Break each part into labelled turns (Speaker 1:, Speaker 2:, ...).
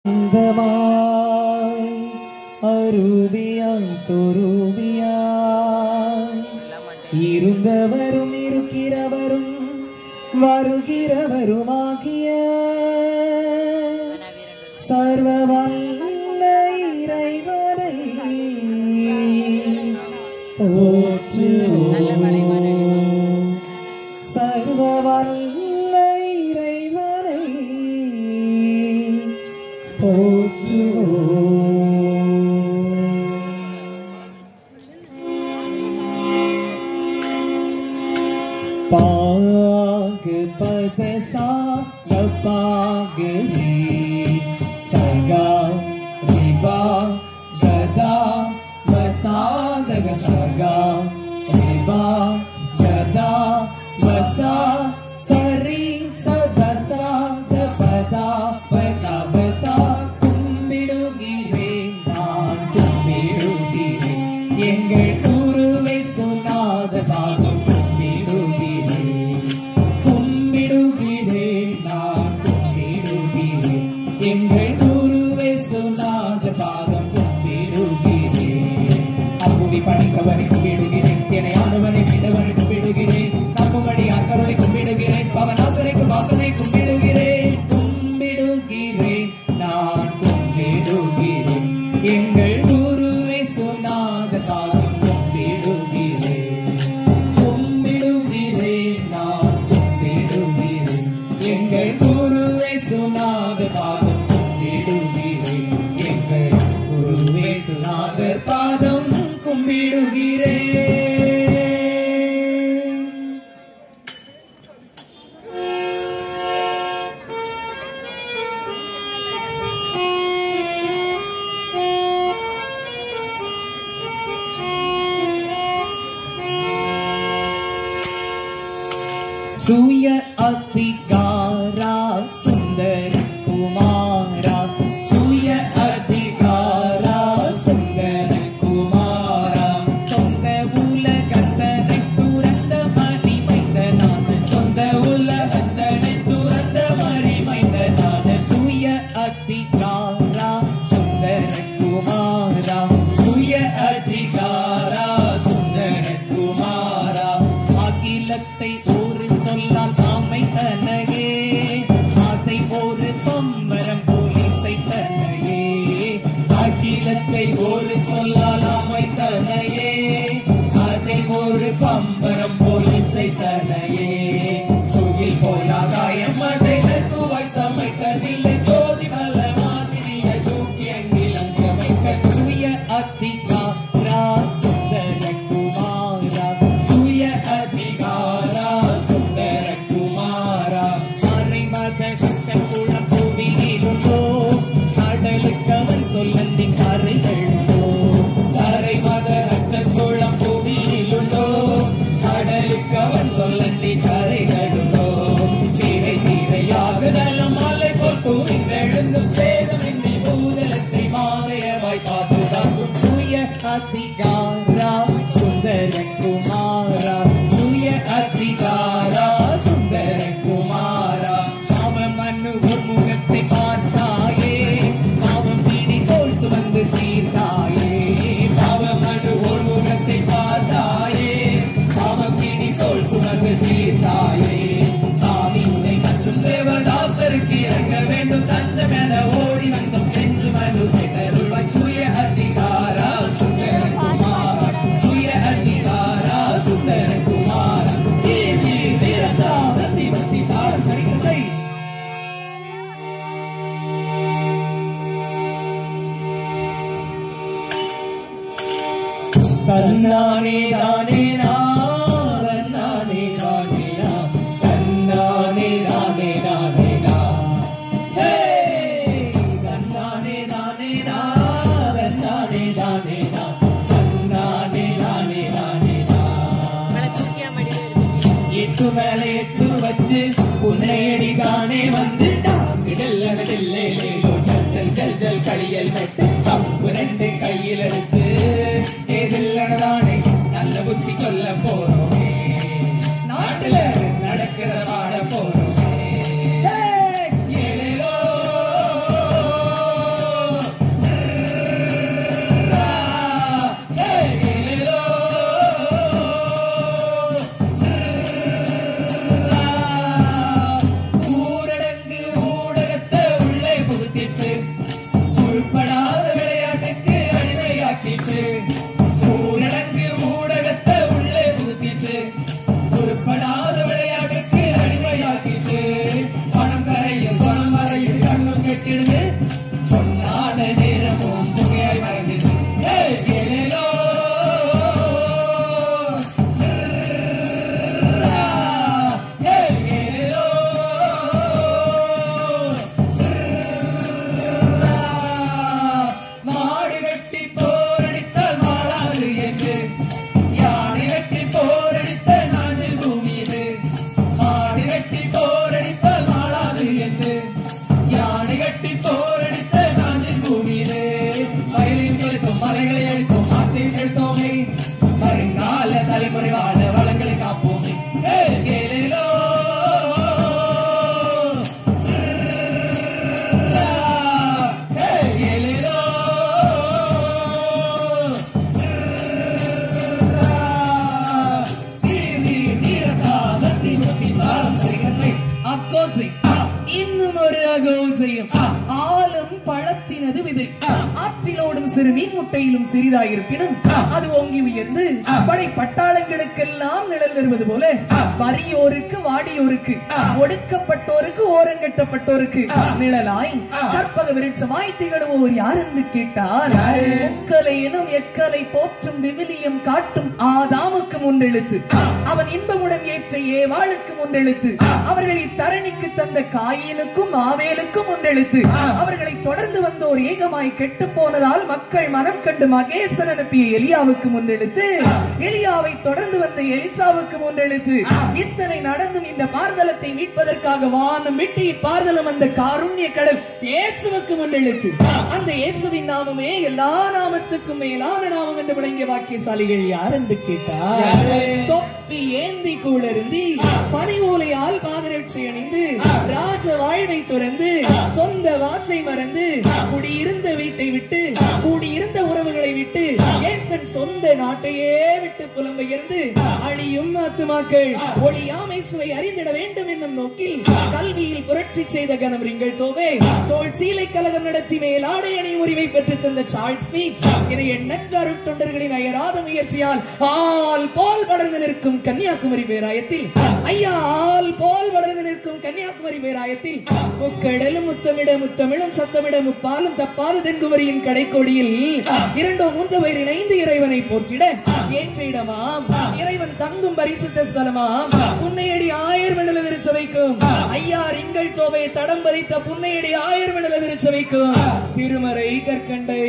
Speaker 1: அந்தமாய் அரூபியாய் சொரூபியாய் இருந்தவரும் இருக்கிறவரும் வருகிறவருமாகிய சர்வ வல்ல இறைவனை போற்றுவோம் சர்வ வல்ல இறைவனை போற்றுவோம் पाग पद सा पाग रे सगा रिबा गदा मसादग सगा रिबा गदा मसा सरी सदसा दपदा पदा बसा கும்பிடுகிறேன் நான் கும்பிடுகிறேன் எங்கள் குருவை சொன்னாத பாகம் கும்பிடுகிறேன் கும்பிடுகிறேன் நான் கும்பிடுகிறேன் எங்கள் குருவை சொன்னாத பாகம் கும்பிடுகிறேன் அப்புவி பணிக்கவரை கும்பிடுகிறேன் என்னை ஆனவனை விடவனை கும்பிடுகிறேன் நம்பும்படி அக்கருளை கும்பிடுகிறேன் பவனாசனைக்கு வாசனை கும்பிடுகிறேன் கும்பிடுகிறேன் நான் கும்பிடுகிறேன் எங்கள் குருவை சொன்னாத பாகம் கும்பிடுகிறேன் கும்பிடுகிறேன் நான் கும்பிடுகிறேன் எங்கள் குருவை சொன்னாத பாதம் கும்பிடுகிறேன் எங்கள் குருவை சொன்னாத பாதம் கும்பிடுகிறேன் சுய அதிகாரா சுந்தர குமாரா சுய அதிகாரா சுந்தர குமாரா சொந்த உலகத்தனை துறந்த மணி மைந்தனான சொந்த உலகத்தனை துறந்த மணி மைந்தனான சுய அதிகாரா சுந்தர குமாரா சுய அதிகாரா சுந்தர குமாரா அகிலத்தை ஒரு சொல்லால் ஆமை தனையே அதை ஒரு பம்பரம் போலீசை தனையே அகிலத்தை ஒரு சொல்லால் ஆமை தனையே அதை ஒரு பம்பரம் போலீசை தனையே துயில் போல் ஆகாயம் அதை லகுவாய் சமைத்ததில்லை ஜோதி வல்ல மாதிரிய தூக்கி அங்கில் அங்கமைக்க சுய அதிகாரா சுந்தர குமாரா சுய அதிகாரா சுந்தர குமாரா சாரை மத குளம் புவியிலுண்டோ கடலுக்கு அவன் சொல்லந்தி கரைகளுண்டோ சாரை மத குளம் புவியிலுண்டோ கடலுக்கு அவன் சொல்லந்தி கரைகளுண்டோ சீரை சீரையாக நலம் மாலை போல் குவிந்தெழுந்தும் சேதமின்றி பூதலத்தை மாறையவாய் பாதுகாக்கும் சுய அதிகாரா சுந்தர குமாரா சுய அதிகாரா சுந்தர குமாரா பாவம் மண்ணு உன் முகத்தை பார்த்தாயே பாவம் பீடி தோல் சுமந்து தீர்த்தாயே பாவம் மண்ணு உன் முகத்தை பார்த்தாயே பாவம் பீடி தோல் சுமந்து தீர்த்தாயே சாமி உன்னை மற்றும் தேவதாசருக்கு இறங்க வேண்டும் தஞ்சம் என ஓடி வந்தோம் சென்று மனு செய்தருள்வாய் சுய அதிகாரா சுந்தர குமாரா சுய அதிகாரா சுந்தர குமாரா தீர் தீர் தீரத்தா சத்தி பத்தி தாழ் கரிகளை தன்னானே தானே நானே தானே நா தன்னானே தானே நானே நா ஹே தன்னானே தானே நா தன்னானே தானே நா தன்னானே தானே நானே நா எட்டு மேல எட்டு வச்சு புன்னையடி தானே வந்து ஜல் ஜல் ஜல் களியல் மெட்டு கம்பு ரெண்டு கையில் எடுத்து ஏதில்லதானே நல்ல புத்தி சொல்ல போறோமே நாட்டுல நடக்கிற பாட போறோமே ஏலேலோ
Speaker 2: வளரும் பழத்தினது விதை ஆற்றிலோடும் சிறு மீன் முட்டையிலும் சிறிதாயிருப்பினும் அது ஓங்கி உயர்ந்து படை பட்டாளங்களுக்கெல்லாம் நிழல் தருவது போல வறியோருக்கு வாடியோருக்கு ஒடுக்கப்பட்டோருக்கு ஓரங்கட்டப்பட்டோருக்கு நிழலாய் கற்பக விருட்சமாய் திகழுவோர் யார் என்று கேட்டால் முக்கலை எனும் எக்கலை போற்றும் விவிலியம் காட்டும் ஆதாமுக்கு முன்னெழுத்து அவன் இன்பமுடன் ஏற்ற ஏவாளுக்கு முன்னெழுத்து அவர்களை தரணிக்கு தந்த காயினுக்கும் ஆவேலுக்கும் முன்னெழுத்து அவர்களை தொடர்ந்து வந்தோர் ஏகமாய் கெட்டு போனதால் மக்கள் மனம் கண்டு மகேசன் அனுப்பிய எலியாவுக்கு முன்னெழுத்து எலியாவை தொடர்ந்து வந்த எலிசாவுக்கு முன்னெழுத்து இத்தனை நடந்தும் இந்த பார்தலத்தை மீட்பதற்காக வானம் விட்டு இப்பார்தலம் அந்த காருண்ய கடல் இயேசுவுக்கு முன்னெழுத்து அந்த இயேசுவின் நாமமே எல்லா நாமத்துக்கும் மேலான நாமம் என்று விளங்கிய வாக்கியசாலிகள் யார் என்று கேட்டார் தொப்பி ஏந்தி கூடருந்தி பனி ஓலையால் பாதரட்சை அணிந்து ராஜ வாழ்வை துறந்து சொந்த வாசை மறந்து குடியிருந்த வீட்டை விட்டு கூடியிருந்த உறவுகளை விட்டு ஏன் தன் சொந்த நாட்டையே விட்டு புலம்பெயர்ந்து அழியும் ஆத்துமாக்கள் ஒளியாமை சுவை அறிந்திட வேண்டும் என்னும் நோக்கில் கல்வியில் புரட்சி செய்த கனம் ரிங்கள் தோவே தோல் சீலை கலகம் நடத்தி மேலாடை அணி உரிமை பெற்று தந்த சார்ல்ஸ் மீட் இதை எண்ணற்ற அருட்தொண்டர்களின் அயராத முயற்சியால் ஆல் போல் படர்ந்து நிற்கும் கன்னியாகுமரி பேராயத்தில் ஐயா ஆல் போல் படர்ந்து நிற்கும் கன்னியாகுமரி பேராயத்தில் முக்கடலும் முத்தமிட முத்தமிழும் சத்தமிட முப்பாலும் தப்பாத தென்குமரியின் கடைக்கோடியில் இரண்டோ மூன்று பேர் இணைந்து இறைவனை போற்றிட ஏற்ற இடமாம் இறைவன் தங்கும் பரிசுத்த ஸ்தலமாம் புன்னையடி ஆயர் மண்டல திருச்சபைக்கும் ஐயா ரிங்கள் தோவை தடம் பதித்த புன்னையடி ஆயர் மண்டல திருச்சபைக்கும் திருமறை கற்கண்டை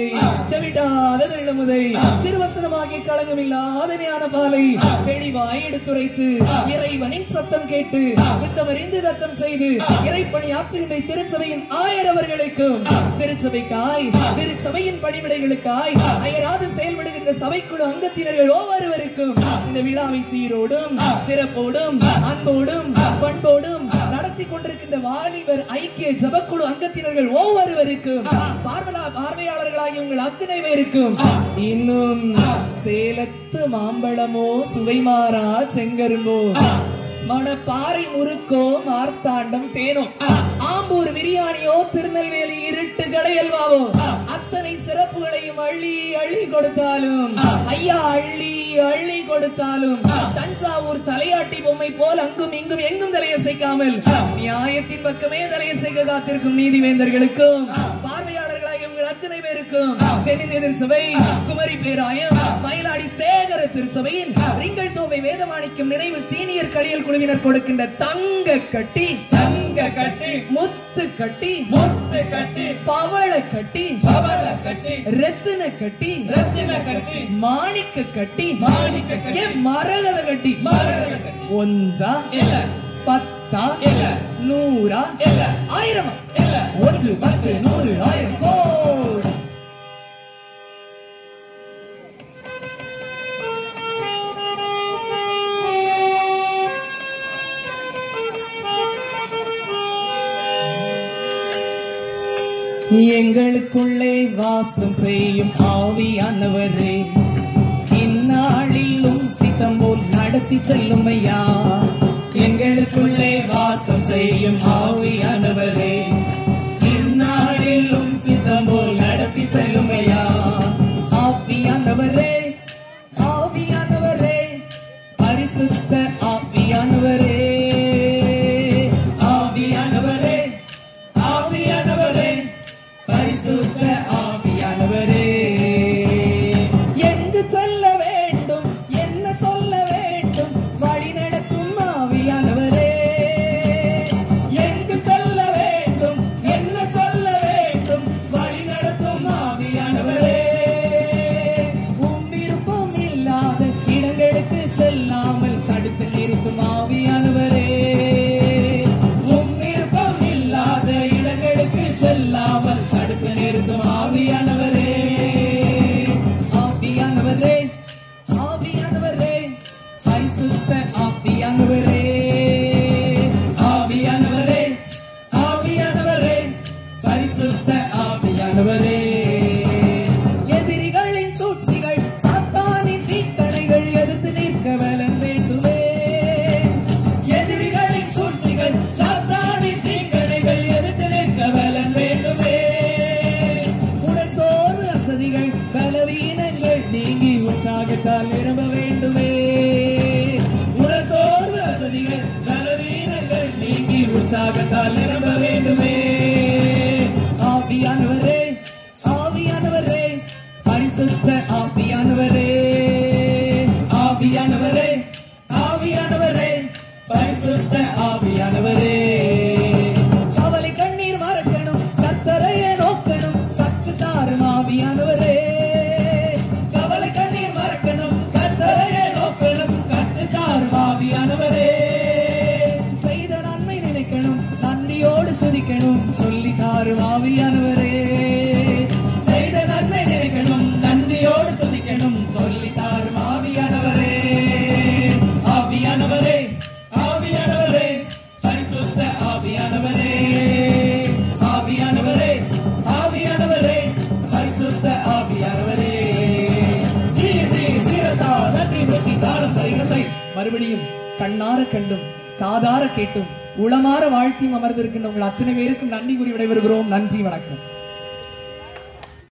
Speaker 2: தவிடாத தெள்ளமுதை திருவசனமாகிய களங்கமில்லாத ஞான பாலை தெளிவாய் எடுத்துரைத்து இறைவனின் சத்தம் கேட்டு சித்தமறிந்து தத்தம் செய்து இறைப்பணி ஆற்றுகின்ற திருச்சபையின் ஆயர் அவர்களுக்கும் திருச்சபைக்காய் திருச்சபையின் பணிவிடைகளுக்காய் அயராது செயல்படுகின்ற சபைக்குழு அங்கத்தினர்கள் ஒவ்வொருவருக்கும் இந்த விழாவை சீரோடும் சிறப்போடும் அன்போடும் பண்போடும் நடத்தி கொண்டிருக்கின்ற வாலிபர் ஐக்கிய ஜபக்குழு அங்கத்தினர்கள் ஒவ்வொருவருக்கும் பார்வலா பார்வையாளர்களாகிய உங்கள் அத்தனை பேருக்கும் இன்னும் சேலத்து மாம்பழமோ சுவைமாறா செங்கரும்போ மணப்பாறை முறுக்கோ மார்த்தாண்டம் தேனோ ஆம்பூர் பிரியாணியோ திருநெல்வேலி இருட்டு கடையல்வாவோ அத்தனை சிறப்புகளையும் அள்ளி அள்ளி கொடுத்தாலும் ஐயா அள்ளி அள்ளி கொடுத்தாலும் தஞ்சாவூர் தலையாட்டி பொம்மை போல் அங்கும் இங்கும் எங்கும் தலையசைக்காமல் நியாயத்தின் பக்கமே தலையசைக்க காத்திருக்கும் நீதிவேந்தர்களுக்கும் பார்வையாளர்களாகிய உங்கள் அத்தனை பேருக்கும் தென்னிந்திய திருச்சபை குமரி பேராயம் மயிலாடி சேகர திருச்சபையின் ரிங்கள் தோவை வேதமாணிக்கும் நினைவு சீனியர் கழியல் குழுவினர் கொடுக்கின்ற தங்க கட்டி
Speaker 1: தங்க கட்டி
Speaker 2: முத்து கட்டி
Speaker 1: முத்து கட்டி
Speaker 2: பவள கட்டி
Speaker 1: பவள கட்டி
Speaker 2: ரத்தின கட்டி
Speaker 1: ரத்தின கட்டி
Speaker 2: மாணிக்க கட்டி
Speaker 1: மாணிக்க கட்டி.
Speaker 2: ஏன் மரகத கட்டி
Speaker 1: மரகத கட்டி.
Speaker 2: ஒன்றா
Speaker 1: இல்ல
Speaker 2: பத்தா
Speaker 1: இல்ல.
Speaker 2: நூறா
Speaker 1: இல்ல.
Speaker 2: ஆயிரமா
Speaker 1: இல்ல.
Speaker 2: ஒன்று பத்து நூறு ஆயிரம் கோடி எங்களுக்குள்ளே வாசம் செய்யும் ஆவியானவரே இந்நாளிலும் சித்தம் போல் நடத்தி செல்லும் ஐயா எங்களுக்குள்ளே வாசம் செய்யும் ஆவியானவரே இந்நாளிலும் சித்தம் போல் நடத்தி செல்லும் ஐயா ஆவியானவரே ஆவியானவரே பரிசுத்த ஆவியானவரே ஆவியானவரே ஆவியானவரே பரிசுத்த ஆவியானவரே எங்கு சொல்ல வேண்டும் என்ன சொல்ல வேண்டும் வழி நடக்கும் ஆவியானவரே எங்கு சொல்ல வேண்டும் என்ன சொல்ல வேண்டும் வழி நடக்கும் ஆவியானவரே உம் விருப்பம் இல்லாத இடங்களுக்கு செல்லாமல் தடுத்து நிறுத்தும் ஆவியானவரே உம் விருப்பம் இல்லாத இடங்களுக்கு செல்லாமல் தடுத்து நிறுத்தும் ஆவியானவரே ஆவியானவரே ஆவியானவரே பரிசுத்த ஆவியானவரே ஆவியானவரே ஆவியானவரே பரிசுத்த ஆவியானவரே எதிரிகளின் சூழ்ச்சிகள் சாத்தானின் தீக்கணைகள் எதிர்த்து நிற்க பலன் வேண்டுமே எதிரிகளின் சூழ்ச்சிகள் சாத்தானின் தீக்கணைகள் எதிர்த்து நிற்க பலன் வேண்டுமே உற்சாகத்தால் நிரம்ப வேண்டுமே உடல் சோர்வு அசதிகள் பலவீனங்கள் நீங்கி உற்சாகத்தால் நிரம்ப வேண்டுமே ஆவியானவரே ஆவியானவரே பரிசுத்த ஆவியானவரே ஆவியானவரே ஆவியானவரே பரிசுத்த ஆவியானவரே கவலை கண்ணீர் மறக்கணும் கத்தரையே நோக்கணும் சற்று தாரும் ஆவியானவரே கவலை கண்ணீர் மறக்கணும் கத்தரையே நோக்கணும் கற்று தாரும் ஆவியானவரே செய்த நன்மை நினைக்கணும் நன்றியோடு துதிக்கணும் சொல்லி தாரும் ஆவியானவரே செய்த நன்மை நினைக்கணும் நன்றியோடு துதிக்கணும் சொல்லி தாரும் ஆவியானவரே ஆவியானவரே ஆவியானவரே பரிசுத்த ஆவியானவரே ஆவியானவரே ஆவியானவரே பரிசுத்த ஆவியானவரே சீர் சீர் சீரத்தா தட்டி வெட்டி தாளம் தருகிறதை மறுபடியும் கண்ணார கண்டும் காதார கேட்டும் உளமாற வாழ்த்தியும் அமர்ந்திருக்கின்ற உங்கள் அத்தனை பேருக்கும் நன்றி கூறி விடைபெறுகிறோம் நன்றி வணக்கம்